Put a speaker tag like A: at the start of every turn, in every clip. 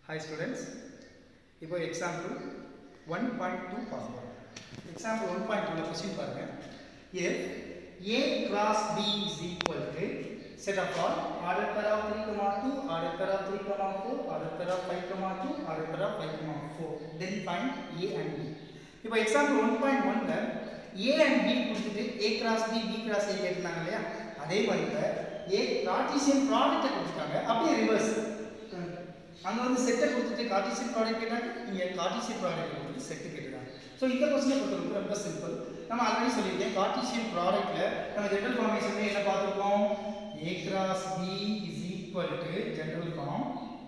A: hi students இப்போ example one point two பார்க்க போகிறோம் எக்ஸாம்பிள் ஒன் பாயிண்ட் டூவில் கொஸ்டின் பாருங்க if A cross B is equal to set of all order pair of three comma two order pair of three comma four order pair of five comma two order pair of five comma four then find A and B இப்போ example one point ஒன்ல A and B கொடுத்துட்டு A cross B B cross A கேட்டிருந்தாங்க இல்லையா அதே மாதிரி இப்போ ஏ Cartesian ப்ராடக்ட்டை கொடுத்துட்டாங்க அப்படியே ரிவர்ஸ் அங்கே வந்து செட்டை கொடுத்துட்டு கார்டீசியன் ப்ராடக்ட் கேட்டாங்க இங்கே கார்டீசியன் ப்ராடக்ட் கொடுத்துட்டு செட்டு கேட்டுறாங்க ஸோ இந்த கொஸ்டினை பொறுத்தவரைக்கும் ரொம்ப சிம்பிள் நம்ம ஆல்ரெடி சொல்லியிருக்கேன் கார்டீசியன் ப்ராடக்ட்ல நம்ம ஜென்ரல் ஃபார்மேஷன் என்ன பார்த்துருக்கோம் A cross B is equal to general form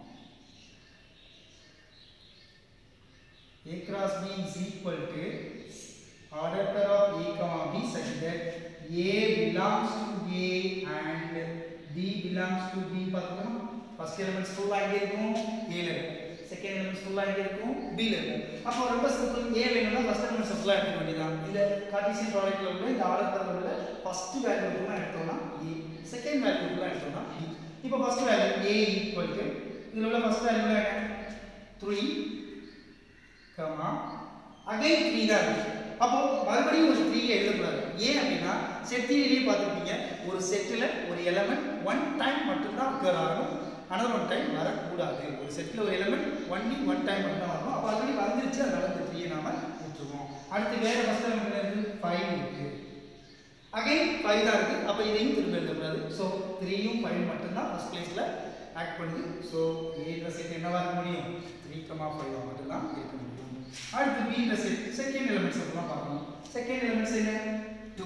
A: A cross B is equal to order pair of A comma B such that A belongs to A and B belongs to B பார்த்தோம் first elements ஃபுல்லா எங்க இருக்கும் A ல இருக்கும் second elements ஃபுல்லா எங்க இருக்கும் B ல இருக்கும் அப்போ ரொம்ப சிம்பிள் A வேணும்னா ஃபர்ஸ்ட் எலிமெண்ட்ஸ் ஃபுல்லா எடுக்க வேண்டியதான் இந்த கார்ட்டீசியன் ப்ராடக்ட்ல உள்ள இந்த ஆர்டர் பேர்ல உள்ள ஃபர்ஸ்ட் வேல்யூ ஃபுல்லா எடுத்தோம்னா A செகண்ட் வேல்யூ ஃபுல்லா எடுத்தோம்னா B இப்போ first value A equal to இதுல உள்ள ஃபர்ஸ்ட் வேல்யூ என்ன 3 கமா அகைன் த்ரீ தான் இருக்கு அப்போ மறுபடியும் ஒரு த்ரீ எழுதக்கூடாது ஏன் அப்படின்னா செட் தியரிலேயே பார்த்துருப்பீங்க ஒரு செட்டில் ஒரு எலமெண்ட் ஒன் டைம் மட்டும்தான் அக்கர் ஆகணும் அனதர் ஒன் டைம் வரக்கூடாது ஒரு செட்டில் ஒரு எலமெண்ட் ஒன்லி ஒன் டைம் மட்டும் தான் வரணும் அப்போ ஆல்ரெடி வந்துருச்சு அதனால இந்த த்ரீயை நாம விட்டுருவோம் அடுத்து வேற ஃபர்ஸ்ட் எலமெண்ட் இருந்து ஃபைவ் இருக்கு அகைன் ஃபைவ் தான் இருக்கு அப்போ இதையும் திரும்ப எழுதக்கூடாது ஸோ த்ரீயும் ஃபைவ் மட்டும்தான் ஃபர்ஸ்ட் பிளேஸில் ஆக்ட் பண்ணுது ஸோ ஏன்ற செட் என்னவா இருக்க முடியும் த்ரீ கமா ஃபைவ் மட்டும்தான் இருக்க முடியும் அடுத்து பின்ற செட் செகண்ட் எலிமெண்ட்ஸ் எல்லாம் பார்க்கணும் செகண்ட் எலிமெண்ட்ஸ் என்ன டூ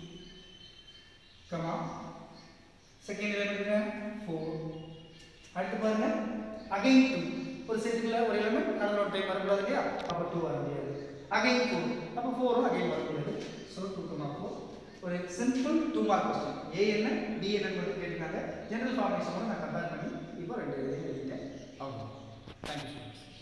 A: கமா செகண்ட் எலிமெண்ட் என்ன ஃபோர் அடுத்து பாருங்க அகைன் டூ ஒரு செட்டுக்குள்ள ஒரு எலிமெண்ட் நடந்த ஒரு டைம் வரக்கூடாது இல்லையா அப்போ டூ வர முடியாது அகைன் ஃபோர் அப்போ ஃபோரும் அகைன் வரக்கூடாது ஸோ டூ கமா ஃபோர் ஒரு simple two mark question A என்ன பி என்னன்னு மட்டும் கேட்டிருக்காங்க ஜெனரல் ஃபார்மேஷனோட நான் கம்பேர் பண்ணி இப்போ ரெண்டு இதையும் எழுதிட்டேன் அவ்வளோ தேங்க்யூ